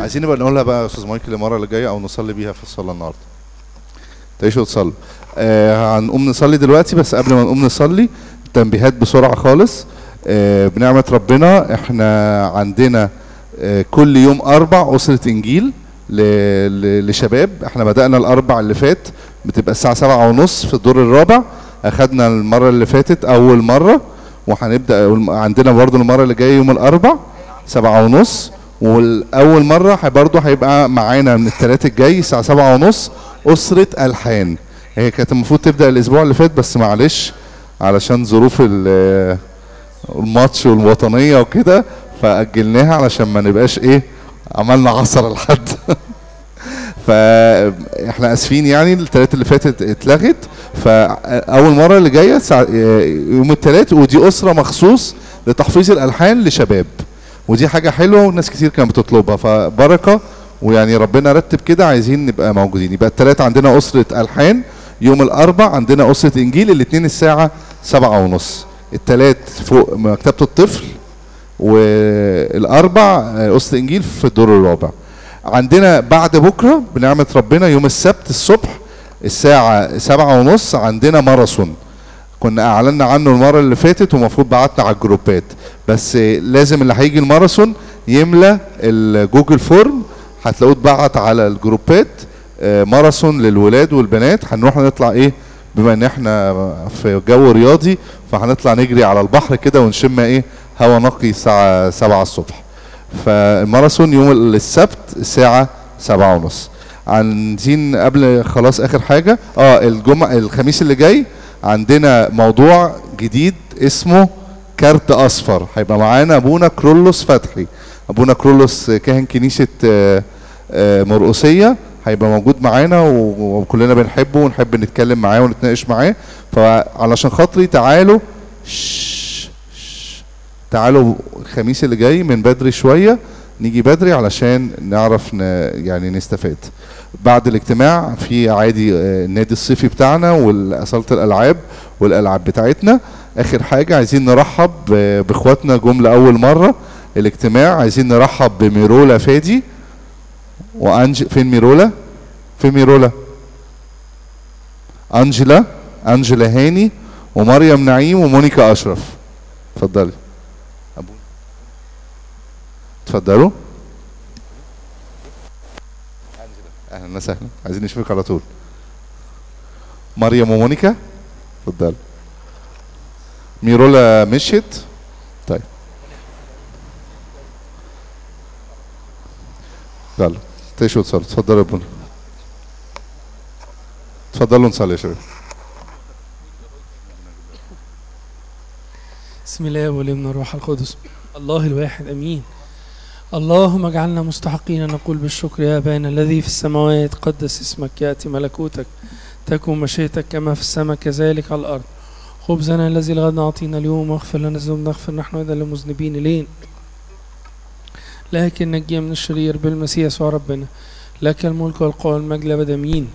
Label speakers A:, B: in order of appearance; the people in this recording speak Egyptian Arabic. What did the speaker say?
A: عايزين نبقى نقولها بقى يا استاذ مايكل المره اللي جايه او نصلي بيها في الصلاه النهارده تعيشوا وتصلوا آه هنقوم نصلي دلوقتي بس قبل ما نقوم نصلي تنبيهات بسرعه خالص آه بنعمه ربنا احنا عندنا آه كل يوم اربع اسره انجيل ل- ل- لشباب احنا بدانا الاربع اللي فات بتبقى الساعه سبعة ونص في الدور الرابع اخدنا المره اللي فاتت اول مره وهنبدا عندنا برضو المره اللي جايه يوم الاربع سبعة ونص والاول مره هي- برضو هيبقى معانا من الثلاث الجاي الساعه سبعة ونص اسره الحان هي كانت المفروض تبدا الاسبوع اللي فات بس معلش علشان ظروف ال- الماتش والوطنيه وكده فاجلناها علشان ما نبقاش ايه عملنا عصر لحد فاحنا اسفين يعني الثلاث اللي فاتت اتلغت فاول مره اللي جايه ساعة- يوم الثلاث ودي اسره مخصوص لتحفيظ الالحان لشباب ودي حاجه حلوه وناس كتير كانت بتطلبها فبركه ويعني ربنا رتب كده عايزين نبقى موجودين يبقى الثلاث عندنا اسره الحان يوم الاربع عندنا اسره انجيل الاثنين الساعه سبعة ونص الثلاث فوق مكتبه الطفل والاربع اسره انجيل في الدور الرابع عندنا بعد بكره بنعمه ربنا يوم السبت الصبح الساعه سبعة ونص عندنا ماراثون كنا اعلنا عنه المره اللي فاتت ومفروض بعتنا على الجروبات بس لازم اللي هيجي الماراثون يملى الجوجل فورم هتلاقوه اتبعت على الجروبات آه، ماراثون للولاد والبنات هنروح نطلع ايه بما ان احنا في جو رياضي فهنطلع نجري على البحر كده ونشم ايه هوا نقي الساعه 7 الصبح فالماراثون يوم السبت الساعه سبعة ونص عايزين قبل خلاص اخر حاجه اه الجمعه الخميس اللي جاي عندنا موضوع جديد اسمه كارت اصفر هيبقى معانا ابونا كرولوس فتحي ابونا كرولوس كاهن كنيسه آه، آه، مرقسيه هيبقى موجود معانا و- وكلنا بنحبه ونحب نتكلم معاه ونتناقش معاه فعلشان خاطري تعالوا شش- شش. تعالوا الخميس اللي جاي من بدري شويه نيجي بدري علشان نعرف ن... يعني نستفاد بعد الاجتماع في عادي آه، النادي الصيفي بتاعنا واصاله الالعاب والالعاب بتاعتنا اخر حاجه عايزين نرحب ب- باخواتنا جم لاول مره الاجتماع عايزين نرحب بميرولا فادي وانج فين ميرولا فين ميرولا انجلا انجلا هاني ومريم نعيم ومونيكا اشرف اتفضلي أبو- اتفضلوا اهلا وسهلا عايزين نشوفك على طول مريم ومونيكا اتفضل ميرولا مشيت طيب يلا تعيشوا وتصلوا اتفضلوا يا ابونا اتفضلوا نصلي يا شباب
B: بسم الله والابن والروح القدس الله الواحد امين اللهم اجعلنا مستحقين أن نقول بالشكر يا ابانا الذي في السماوات قدس اسمك ياتي ملكوتك تكن مشيئتك كما في السماء كذلك على الارض خبزنا الذي لغدنا اعطينا اليوم واغفر لنا ذنوبنا نغفر نحن ايضا للمذنبين الين لكن نجي من الشرير بالمسيح يسوع ربنا لك الملك والقوة والمجد لابد امين